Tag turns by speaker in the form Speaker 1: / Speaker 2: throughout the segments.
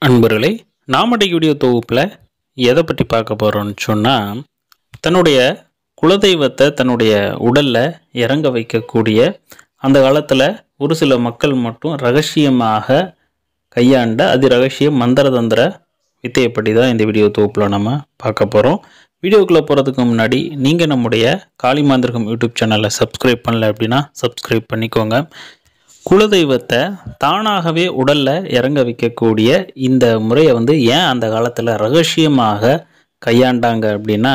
Speaker 1: அன்பர்களே நாமடை வீடியோ தொகுப்பில் எதை பற்றி பார்க்க போகிறோம்னு சொன்னால் தன்னுடைய குலதெய்வத்தை தன்னுடைய உடலில் இறங்க வைக்கக்கூடிய அந்த காலத்தில் ஒரு சில மக்கள் மட்டும் ரகசியமாக கையாண்ட அதி ரகசிய மந்திர தந்திர வித்தையை பற்றி தான் இந்த வீடியோ தொகுப்பில் நம்ம பார்க்க போகிறோம் வீடியோக்குள்ளே போகிறதுக்கு முன்னாடி நீங்கள் நம்முடைய காளி மாந்திரகம் யூடியூப் சேனலை சப்ஸ்கிரைப் பண்ணல அப்படின்னா சப்ஸ்கிரைப் பண்ணிக்கோங்க குலதெய்வத்தை தானாகவே உடலில் இறங்க வைக்கக்கூடிய இந்த முறையை வந்து ஏன் அந்த காலத்தில் ரகசியமாக கையாண்டாங்க அப்படின்னா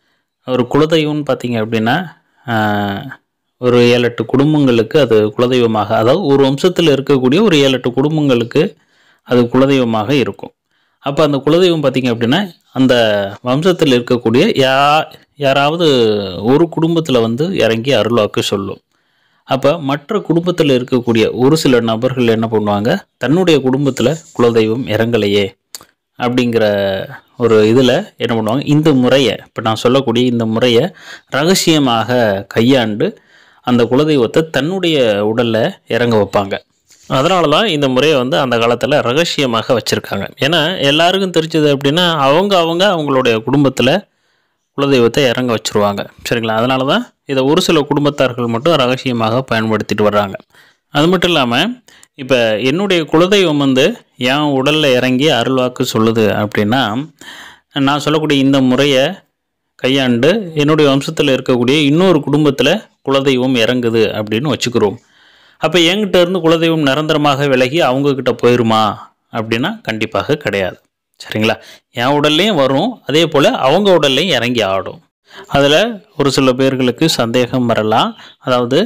Speaker 1: ஒரு குலதெய்வம்னு பார்த்தீங்க அப்படின்னா ஆஹ், ஒரு ஏழு எட்டு குடும்பங்களுக்கு அது குலதெய்வமாக அதாவது ஒரு வம்சத்தில் இருக்கக்கூடிய ஒரு ஏழு எட்டு குடும்பங்களுக்கு அது குலதெய்வமாக இருக்கும் அப்போ அந்த குலதெய்வம் பார்த்தீங்க அப்படின்னா அந்த வம்சத்தில் இருக்கக்கூடிய யா யாராவது ஒரு குடும்பத்தில் வந்து இறங்கி அருள்வாக்கு சொல்லும் அப்போ மற்ற குடும்பத்தில் இருக்கக்கூடிய ஒரு சில நபர்கள் என்ன பண்ணுவாங்க தன்னுடைய குடும்பத்தில் குலதெய்வம் இறங்கலையே அப்படிங்கிற ஒரு இதில் என்ன பண்ணுவாங்க இந்த முறையை இப்போ நான் சொல்லக்கூடிய இந்த முறையை ரகசியமாக கையாண்டு அந்த குலதெய்வத்தை தன்னுடைய உடலில் இறங்க வைப்பாங்க அதனால தான் இந்த முறையை வந்து அந்த காலத்தில் ரகசியமாக வச்சுருக்காங்க ஏன்னா எல்லாருக்கும் தெரிஞ்சது அப்படின்னா அவங்க அவங்க அவங்களுடைய குடும்பத்தில் குலதெய்வத்தை இறங்க வச்சுருவாங்க சரிங்களா அதனால தான் இதை ஒரு சில குடும்பத்தார்கள் மட்டும் ரகசியமாக பயன்படுத்திட்டு வர்றாங்க அது மட்டும் இல்லாமல் இப்போ என்னுடைய குலதெய்வம் வந்து என் உடலில் இறங்கி அருள்வாக்கு சொல்லுது அப்படின்னா நான் சொல்லக்கூடிய இந்த முறையை கையாண்டு என்னுடைய வம்சத்தில் இருக்கக்கூடிய இன்னொரு குடும்பத்தில் குலதெய்வம் இறங்குது அப்படின்னு வச்சுக்கிறோம் அப்போ என்கிட்ட இருந்து குலதெய்வம் நிரந்தரமாக விலகி அவங்கக்கிட்ட போயிருமா அப்படின்னா கண்டிப்பாக கிடையாது சரிங்களா என் உடல்லையும் வரும் அதே போல் அவங்க உடல்லையும் இறங்கி ஆடும் அதில் ஒரு சில பேர்களுக்கு சந்தேகம் வரலாம் அதாவது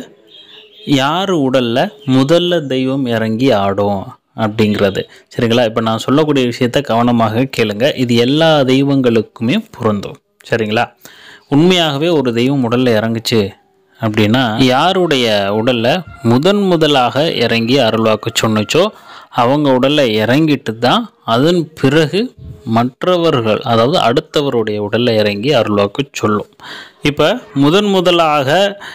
Speaker 1: யார் உடலில் முதல்ல தெய்வம் இறங்கி ஆடும் அப்படிங்கிறது சரிங்களா இப்போ நான் சொல்லக்கூடிய விஷயத்த கவனமாக கேளுங்க இது எல்லா தெய்வங்களுக்குமே பொருந்தும் சரிங்களா உண்மையாகவே ஒரு தெய்வம் உடலில் இறங்குச்சு அப்படின்னா யாருடைய உடலில் முதன் முதலாக இறங்கி அருள்வாக்கு சொன்னுச்சோ அவங்க உடலில் இறங்கிட்டு தான் அதன் பிறகு மற்றவர்கள் அதாவது அடுத்தவருடைய உடலில் இறங்கி அருள்வாக்கு சொல்லும் இப்போ முதன் முதலாக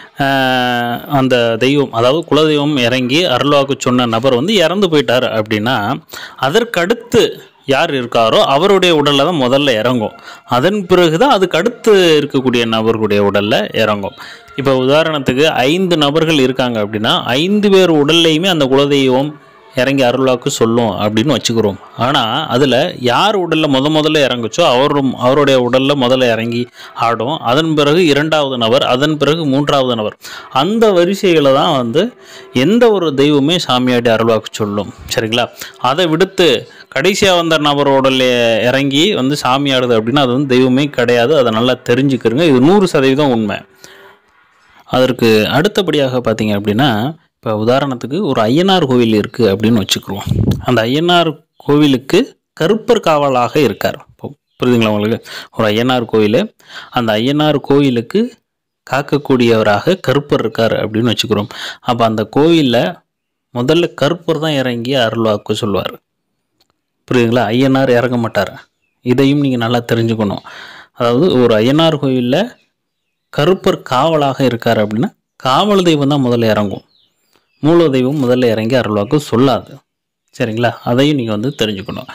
Speaker 1: ஆஹ், அந்த தெய்வம் அதாவது குலதெய்வம் இறங்கி அருள்வாக்கு சொன்ன நபர் வந்து இறந்து போயிட்டார் அப்படின்னா அதற்கடுத்து யார் இருக்காரோ அவருடைய உடலில் தான் முதல்ல இறங்கும் அதன் பிறகு தான் அதுக்கு அடுத்து இருக்கக்கூடிய நபர்களுடைய உடலில் இறங்கும் இப்போ உதாரணத்துக்கு ஐந்து நபர்கள் இருக்காங்க அப்படின்னா ஐந்து பேர் உடல்லையுமே அந்த குலதெய்வம் இறங்கி அருள்வாக்கு சொல்லும் அப்படின்னு வச்சுக்கிறோம் ஆனால் அதில் யார் உடலில் முத முதல்ல இறங்குச்சோ அவரும் அவருடைய உடலில் முதல்ல இறங்கி ஆடும் அதன் பிறகு இரண்டாவது நபர் அதன் பிறகு மூன்றாவது நபர் அந்த வரிசைகளை தான் வந்து எந்த ஒரு தெய்வமே சாமியாடி அருள்வாக்கு சொல்லும் சரிங்களா அதை விடுத்து கடைசியாக வந்த நபர் உடல்ல இறங்கி வந்து சாமி ஆடுது அப்படின்னா அது வந்து தெய்வமே கிடையாது அதை நல்லா தெரிஞ்சுக்கிறங்க இது நூறு சதவீதம் உண்மை அதற்கு அடுத்தபடியாக பார்த்தீங்க அப்படின்னா இப்போ உதாரணத்துக்கு ஒரு ஐயனார் கோவில் இருக்குது அப்படின்னு வச்சுக்கிறோம் அந்த ஐயனார் கோவிலுக்கு கருப்பர் காவலாக இருக்கார் இப்போ புரியுதுங்களா உங்களுக்கு ஒரு ஐயனார் கோவில் அந்த ஐயனார் கோவிலுக்கு காக்கக்கூடியவராக கருப்பர் இருக்கார் அப்படின்னு வச்சுக்கிறோம் அப்போ அந்த கோவிலில் முதல்ல கருப்பர் தான் இறங்கி அருள்வாக்கு சொல்லுவார் புரியுதுங்களா ஐயனார் இறங்க மாட்டார் இதையும் நீங்கள் நல்லா தெரிஞ்சுக்கணும் அதாவது ஒரு ஐயனார் கோவிலில் கருப்பர் காவலாக இருக்கார் அப்படின்னா காவல் தெய்வம் தான் முதல்ல இறங்கும் மூல தெய்வம் முதல்ல இறங்கி அருள்வாக்கு சொல்லாது சரிங்களா அதையும் நீங்கள் வந்து தெரிஞ்சுக்கணும்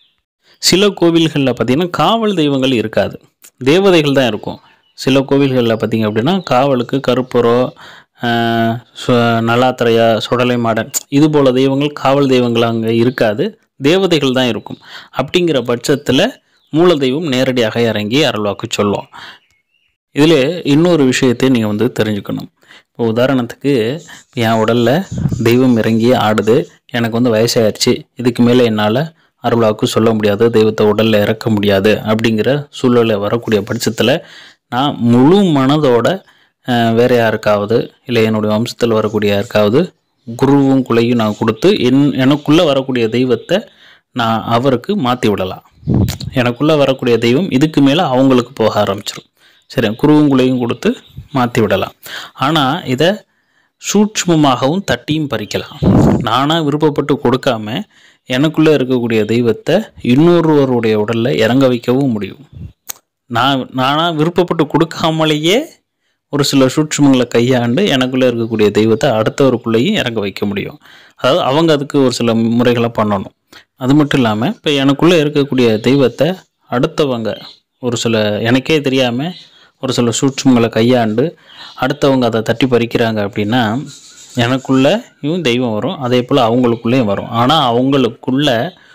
Speaker 1: சில கோவில்களில் பார்த்தீங்கன்னா காவல் தெய்வங்கள் இருக்காது தேவதைகள் தான் இருக்கும் சில கோவில்களில் பார்த்தீங்க அப்படின்னா காவலுக்கு கருப்பரோ ஆஹ், சு- நல்லாத்திரையா சுடலை மாடன் இது போல தெய்வங்கள் காவல் தெய்வங்கள் அங்கே இருக்காது தேவதைகள் தான் இருக்கும் அப்படிங்கிற பட்சத்தில் மூல தெய்வம் நேரடியாக இறங்கி அருள்வாக்கு சொல்லும் இதில் இன்னொரு விஷயத்தை நீங்கள் வந்து தெரிஞ்சுக்கணும் இப்போ உதாரணத்துக்கு என் உடலில் தெய்வம் இறங்கி ஆடுது எனக்கு வந்து வயசாயிருச்சு இதுக்கு மேலே என்னால் அருள்வாக்கு சொல்ல முடியாது தெய்வத்தை உடலில் இறக்க முடியாது அப்படிங்கிற சூழ்நிலை வரக்கூடிய பட்சத்தில் நான் முழு மனதோட அஹ், வேற யாருக்காவது இல்லை என்னுடைய வம்சத்தில் வரக்கூடிய யாருக்காவது குருவும் குலையும் நான் கொடுத்து என் எனக்குள்ளே வரக்கூடிய தெய்வத்தை நான் அவருக்கு மாற்றி விடலாம் எனக்குள்ளே வரக்கூடிய தெய்வம் இதுக்கு மேலே அவங்களுக்கு போக ஆரம்பிச்சிடும் சரி குருவும் குலையும் கொடுத்து மாற்றி விடலாம் ஆனால் இதை சூட்சுமமாகவும் தட்டியும் பறிக்கலாம் நானாக விருப்பப்பட்டு கொடுக்காம எனக்குள்ளே இருக்கக்கூடிய தெய்வத்தை இன்னொருவருடைய உடலில் இறங்க வைக்கவும் முடியும் நான் நானாக விருப்பப்பட்டு கொடுக்காமலேயே ஒரு சில சூட்சுமங்களை கையாண்டு எனக்குள்ளே இருக்கக்கூடிய தெய்வத்தை அடுத்தவருக்குள்ளேயும் இறங்க வைக்க முடியும் அதாவது அவங்க அதுக்கு ஒரு சில முறைகளை பண்ணணும் அது மட்டும் இல்லாமல் இப்போ எனக்குள்ளே இருக்கக்கூடிய தெய்வத்தை அடுத்தவங்க ஒரு சில எனக்கே தெரியாமல் ஒரு சில சூட்சுமங்களை கையாண்டு அடுத்தவங்க அதை தட்டி பறிக்கிறாங்க அப்படின்னா எனக்குள்ளேயும் தெய்வம் வரும் அதே போல் அவங்களுக்குள்ளேயும் வரும் ஆனால் அவங்களுக்குள்ள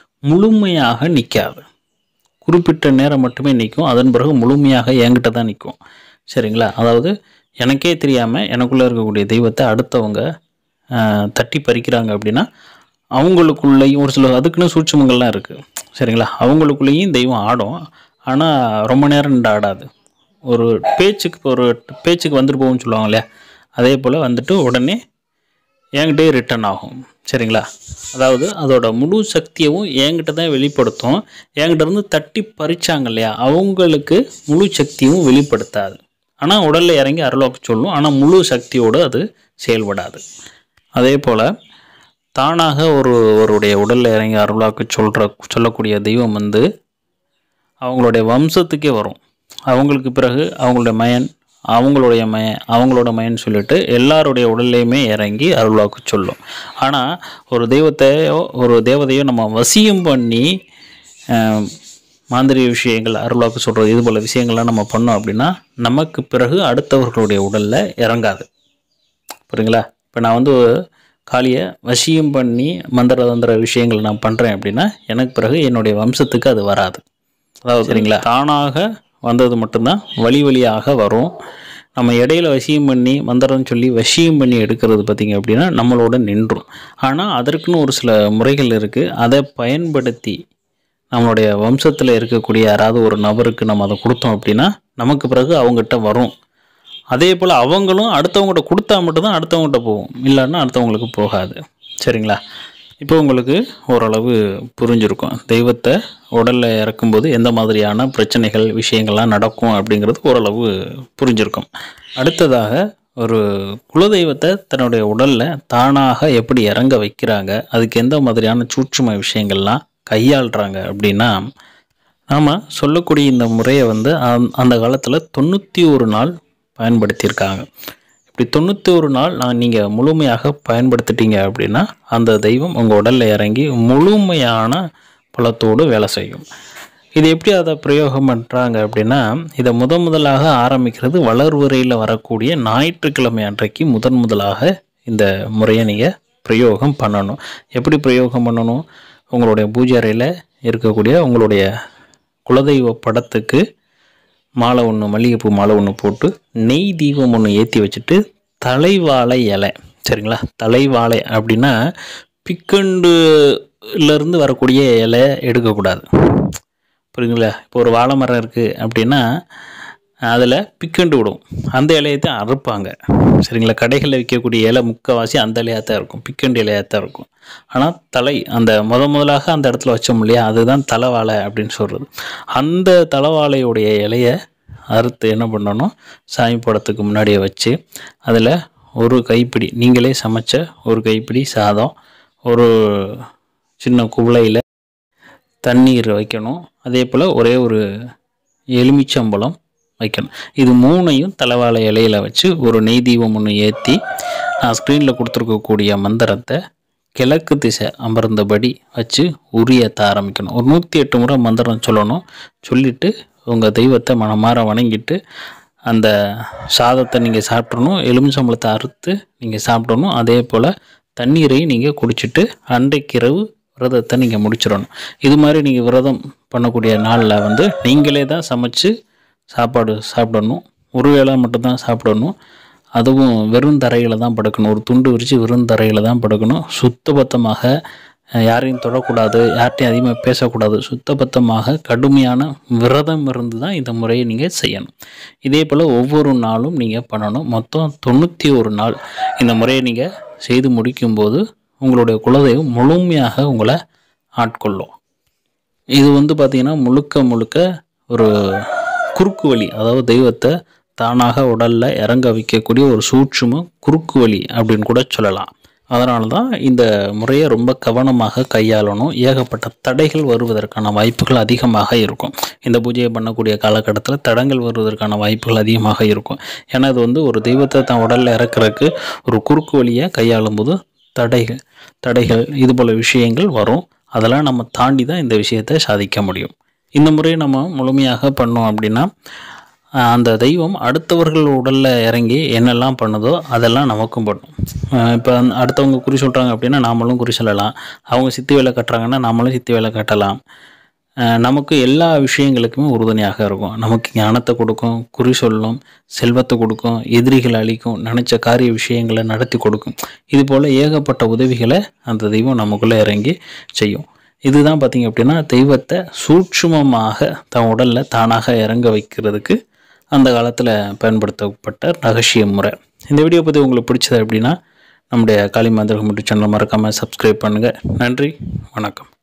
Speaker 1: முழுமையாக நிற்காது குறிப்பிட்ட நேரம் மட்டுமே நிற்கும் அதன் பிறகு முழுமையாக என்கிட்ட தான் நிற்கும் சரிங்களா அதாவது எனக்கே தெரியாமல் எனக்குள்ளே இருக்கக்கூடிய தெய்வத்தை அடுத்தவங்க ஆஹ், தட்டி பறிக்கிறாங்க அப்படின்னா அவங்களுக்குள்ளேயும் ஒரு சில அதுக்குன்னு சூட்சுமங்கள்லாம் இருக்குது சரிங்களா அவங்களுக்குள்ளேயும் தெய்வம் ஆடும் ஆனால் ரொம்ப நேரம் நின்று ஆடாது ஒரு பேச்சுக்கு ஒரு பேச்சுக்கு வந்துட்டு போகும்னு சொல்லுவாங்க இல்லையா அதே போல் வந்துட்டு உடனே என்கிட்டே ரிட்டர்ன் ஆகும் சரிங்களா அதாவது அதோட முழு சக்தியவும் என்கிட்ட தான் வெளிப்படுத்தும் என்கிட்ட இருந்து தட்டி பறிச்சாங்க இல்லையா அவங்களுக்கு முழு சக்தியும் வெளிப்படுத்தாது ஆனால் உடலில் இறங்கி அருளாக்க சொல்லும் ஆனால் முழு சக்தியோடு அது செயல்படாது அதே போல் தானாக ஒரு ஒருடைய உடலில் இறங்கி அருளாக்க சொல்கிற சொல்லக்கூடிய தெய்வம் வந்து அவங்களுடைய வம்சத்துக்கே வரும் அவங்களுக்கு பிறகு அவங்களுடைய மயன் அவங்களுடைய மயன் அவங்களோட மயன் சொல்லிட்டு எல்லாருடைய உடல்லையுமே இறங்கி அருள்வாக்கு சொல்லும் ஆனால் ஒரு தெய்வத்தையோ ஒரு தேவதையோ நம்ம வசியம் பண்ணி ஆஹ், மாந்திரிக விஷயங்கள் அருள்வாக்கு சொல்கிறது இது போல் விஷயங்கள்லாம் நம்ம பண்ணோம் அப்படின்னா நமக்கு பிறகு அடுத்தவர்களுடைய உடலில் இறங்காது புரியுங்களா இப்போ நான் வந்து காளியை வசியம் பண்ணி மந்திர தந்திர விஷயங்கள் நான் பண்ணுறேன் அப்படின்னா எனக்கு பிறகு என்னுடைய வம்சத்துக்கு அது வராது அதாவது சரிங்களா தானாக வந்தது மட்டும்தான் வழி வழியாக வரும் நம்ம இடையில வசியம் பண்ணி மந்திரம் சொல்லி வசியம் பண்ணி எடுக்கிறது பார்த்திங்க அப்படின்னா நம்மளோட நின்றும் ஆனால் அதற்குன்னு ஒரு சில முறைகள் இருக்குது அதை பயன்படுத்தி நம்மளுடைய வம்சத்தில் இருக்கக்கூடிய யாராவது ஒரு நபருக்கு நம்ம அதை கொடுத்தோம் அப்படின்னா நமக்கு பிறகு அவங்ககிட்ட வரும் அதே போல் அவங்களும் அடுத்தவங்ககிட்ட கொடுத்தா மட்டும்தான் அடுத்தவங்ககிட்ட போகும் இல்லைன்னா அடுத்தவங்களுக்கு போகாது சரிங்களா இப்போ உங்களுக்கு ஓரளவு புரிஞ்சிருக்கும் தெய்வத்தை உடலில் இறக்கும்போது எந்த மாதிரியான பிரச்சனைகள் விஷயங்கள்லாம் நடக்கும் அப்படிங்கிறது ஓரளவு புரிஞ்சிருக்கும் அடுத்ததாக ஒரு குலதெய்வத்தை தன்னுடைய உடலில் தானாக எப்படி இறங்க வைக்கிறாங்க அதுக்கு எந்த மாதிரியான சூட்சும விஷயங்கள்லாம் கையாளுறாங்க அப்படின்னா நாம் சொல்லக்கூடிய இந்த முறையை வந்து அந்த- அந்த காலத்தில் தொண்ணூற்றி ஒரு நாள் பயன்படுத்தியிருக்காங்க இப்படி தொண்ணூற்றி ஒரு நாள் நான் நீங்கள் முழுமையாக பயன்படுத்திட்டீங்க அப்படின்னா அந்த தெய்வம் உங்கள் உடலில் இறங்கி முழுமையான பலத்தோடு வேலை செய்யும் இது எப்படி அதை பிரயோகம் பண்ணுறாங்க அப்படின்னா இதை முத முதலாக ஆரம்பிக்கிறது வளர்வுரையில் வரக்கூடிய ஞாயிற்றுக்கிழமை அன்றைக்கு முதன் முதலாக இந்த முறையை நீங்கள் பிரயோகம் பண்ணணும் எப்படி பிரயோகம் பண்ணணும் உங்களுடைய பூஜை அறையில் இருக்கக்கூடிய உங்களுடைய குலதெய்வ படத்துக்கு மாலை ஒன்று மல்லிகைப்பூ மாலை ஒன்று போட்டு நெய் தீபம் ஒன்று ஏற்றி வச்சுட்டு தலைவாழை இலை சரிங்களா தலைவாழை அப்படின்னா பிக்கண்டுலேருந்து வரக்கூடிய இலை எடுக்கக்கூடாது புரியுங்களா இப்போ ஒரு வாழை மரம் இருக்குது அப்படின்னா அதில் பிக்கண்டு விடும் அந்த இலையை தான் அறுப்பாங்க சரிங்களா கடைகளில் விற்கக்கூடிய இலை முக்கால்வாசி அந்த இலையாக தான் இருக்கும் பிக்கண்டு இலையாக தான் இருக்கும் ஆனால் தலை அந்த முத முதலாக அந்த இடத்துல வச்சோம் இல்லையா அதுதான் தலைவாழை அப்படின்னு சொல்கிறது அந்த தலைவாழையுடைய இலையை அறுத்து என்ன பண்ணணும் சாமி படத்துக்கு முன்னாடியே வச்சு அதில் ஒரு கைப்பிடி நீங்களே சமைச்ச ஒரு கைப்பிடி சாதம் ஒரு சின்ன குவளையில் தண்ணீர் வைக்கணும் அதே போல் ஒரே ஒரு எலுமிச்சம்பழம் வைக்கணும் இது மூணையும் தலைவாழை இலையில வச்சு ஒரு நெய் தீபம் ஒன்று ஏற்றி நான் ஸ்க்ரீனில் கொடுத்துருக்கக்கூடிய மந்திரத்தை கிழக்கு திசை அமர்ந்தபடி வச்சு உரியத்த ஆரம்பிக்கணும் ஒரு நூற்றி எட்டு முறை மந்திரம் சொல்லணும் சொல்லிவிட்டு உங்கள் தெய்வத்தை மனமாற வணங்கிட்டு அந்த சாதத்தை நீங்கள் சாப்பிட்றணும் எலுமிச்சம்பழத்தை அறுத்து நீங்கள் சாப்பிடணும் அதே போல் தண்ணீரையும் நீங்கள் குடிச்சிட்டு அன்றைக்கிரவு விரதத்தை நீங்கள் முடிச்சிடணும் இது மாதிரி நீங்கள் விரதம் பண்ணக்கூடிய நாளில் வந்து நீங்களே தான் சமைச்சு சாப்பாடு சாப்பிடணும் ஒரு வேளை மட்டும்தான் சாப்பிடணும் அதுவும் வெறும் தரையில் தான் படுக்கணும் ஒரு துண்டு விரித்து வெறும் தரையில் தான் படுக்கணும் சுத்தபத்தமாக அஹ், யாரையும் தொடக்கூடாது யார்கிட்டையும் அதிகமாக பேசக்கூடாது சுத்தபத்தமாக கடுமையான விரதம் இருந்து தான் இந்த முறையை நீங்கள் செய்யணும் இதே போல் ஒவ்வொரு நாளும் நீங்கள் பண்ணணும் மொத்தம் தொண்ணூற்றி ஒரு நாள் இந்த முறையை நீங்கள் செய்து முடிக்கும்போது உங்களுடைய குலதெய்வம் முழுமையாக உங்களை ஆட்கொள்ளும் இது வந்து பார்த்திங்கன்னா முழுக்க முழுக்க ஒரு குறுக்கு வழி அதாவது தெய்வத்தை தானாக உடலில் இறங்க வைக்கக்கூடிய ஒரு சூட்சும குறுக்கு வழி அப்படின்னு கூட சொல்லலாம் அதனால தான் இந்த முறையை ரொம்ப கவனமாக கையாளணும் ஏகப்பட்ட தடைகள் வருவதற்கான வாய்ப்புகள் அதிகமாக இருக்கும் இந்த பூஜையை பண்ணக்கூடிய காலகட்டத்தில் தடங்கள் வருவதற்கான வாய்ப்புகள் அதிகமாக இருக்கும் ஏன்னா இது வந்து ஒரு தெய்வத்தை தான் உடலில் இறக்குறதுக்கு ஒரு குறுக்கு வழியை கையாளும் போது தடைகள் தடைகள் இது போல் விஷயங்கள் வரும் அதெல்லாம் நம்ம தாண்டி தான் இந்த விஷயத்தை சாதிக்க முடியும் இந்த முறையை நம்ம முழுமையாக பண்ணோம் அப்படின்னா ஆஹ் அந்த தெய்வம் அடுத்தவர்கள் உடலில் இறங்கி என்னெல்லாம் பண்ணுதோ அதெல்லாம் நமக்கும் பண்ணும் இப்போ அடுத்தவங்க குறி சொல்கிறாங்க அப்படின்னா நாமளும் குறி சொல்லலாம் அவங்க சித்தி வேலை கட்டுறாங்கன்னா நாமளும் சித்தி வேலை கட்டலாம் ஆஹ் நமக்கு எல்லா விஷயங்களுக்குமே உறுதுணையாக இருக்கும் நமக்கு ஞானத்தை கொடுக்கும் குறி சொல்லும் செல்வத்தை கொடுக்கும் எதிரிகளை அழிக்கும் நினச்ச காரிய விஷயங்களை நடத்தி கொடுக்கும் இது போல் ஏகப்பட்ட உதவிகளை அந்த தெய்வம் நமக்குள்ளே இறங்கி செய்யும் இதுதான் பார்த்தீங்க அப்படின்னா தெய்வத்தை சூட்சுமமாக தன் உடலில் தானாக இறங்க வைக்கிறதுக்கு அந்த காலத்தில் பயன்படுத்தப்பட்ட ரகசிய முறை இந்த வீடியோ பற்றி உங்களுக்கு பிடிச்சது அப்படின்னா நம்முடைய காளி மந்திரகம் யூடியூப் சேனலை மறக்காமல் சப்ஸ்கிரைப் பண்ணுங்கள் நன்றி வணக்கம்